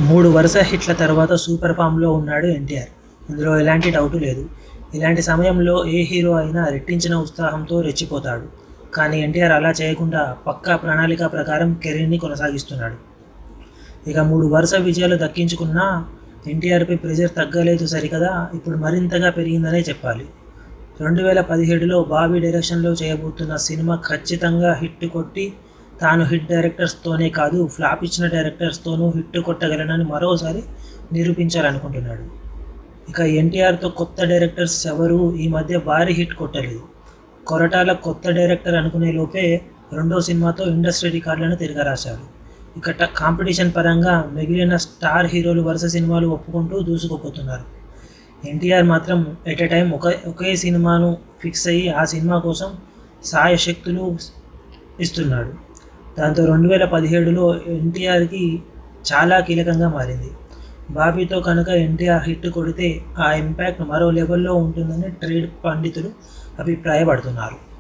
మూడు వరుస హిట్ల తర్వాత సూపర్ ఫామ్లో ఉన్నాడు ఎన్టీఆర్ ఇందులో ఎలాంటి డౌటు లేదు ఇలాంటి సమయంలో ఏ హీరో అయినా రెట్టించిన ఉత్సాహంతో రెచ్చిపోతాడు కానీ ఎన్టీఆర్ అలా చేయకుండా పక్కా ప్రణాళిక ప్రకారం కెరీర్ని కొనసాగిస్తున్నాడు ఇక మూడు వరుస విజయాలు దక్కించుకున్నా ఎన్టీఆర్పై ప్రెజర్ తగ్గలేదు సరికదా ఇప్పుడు మరింతగా పెరిగిందనే చెప్పాలి రెండు వేల పదిహేడులో బాబీ డైరెక్షన్లో చేయబోతున్న సినిమా ఖచ్చితంగా హిట్ కొట్టి తాను హిట్ డైరెక్టర్స్తోనే కాదు ఫ్లాప్ ఇచ్చిన డైరెక్టర్స్తోనూ హిట్ కొట్టగలనని మరోసారి నిరూపించాలనుకుంటున్నాడు ఇక ఎన్టీఆర్తో కొత్త డైరెక్టర్స్ ఎవరు ఈ మధ్య భారీ హిట్ కొట్టలేదు కొరటాల కొత్త డైరెక్టర్ అనుకునే లోపే రెండో సినిమాతో ఇండస్ట్రీ రికార్డులను తిరగరాశారు ఇక ట- కాంపిటీషన్ పరంగా మిగిలిన స్టార్ హీరోలు వరుస సినిమాలు ఒప్పుకుంటూ దూసుకుపోతున్నారు ఎన్టీఆర్ మాత్రం ఎట్ ఎ టైం ఒక ఒకే సినిమాను ఫిక్స్ అయ్యి ఆ సినిమా కోసం సాయశక్తులు ఇస్తున్నాడు దాంతో రెండు వేల పదిహేడులో ఎన్టీఆర్కి చాలా కీలకంగా మారింది బాబీతో కనుక ఎన్టీఆర్ హిట్ కొడితే ఆ ఇంపాక్ట్ మరో లెవెల్లో ఉంటుందని ట్రేడ్ పండితులు అభిప్రాయపడుతున్నారు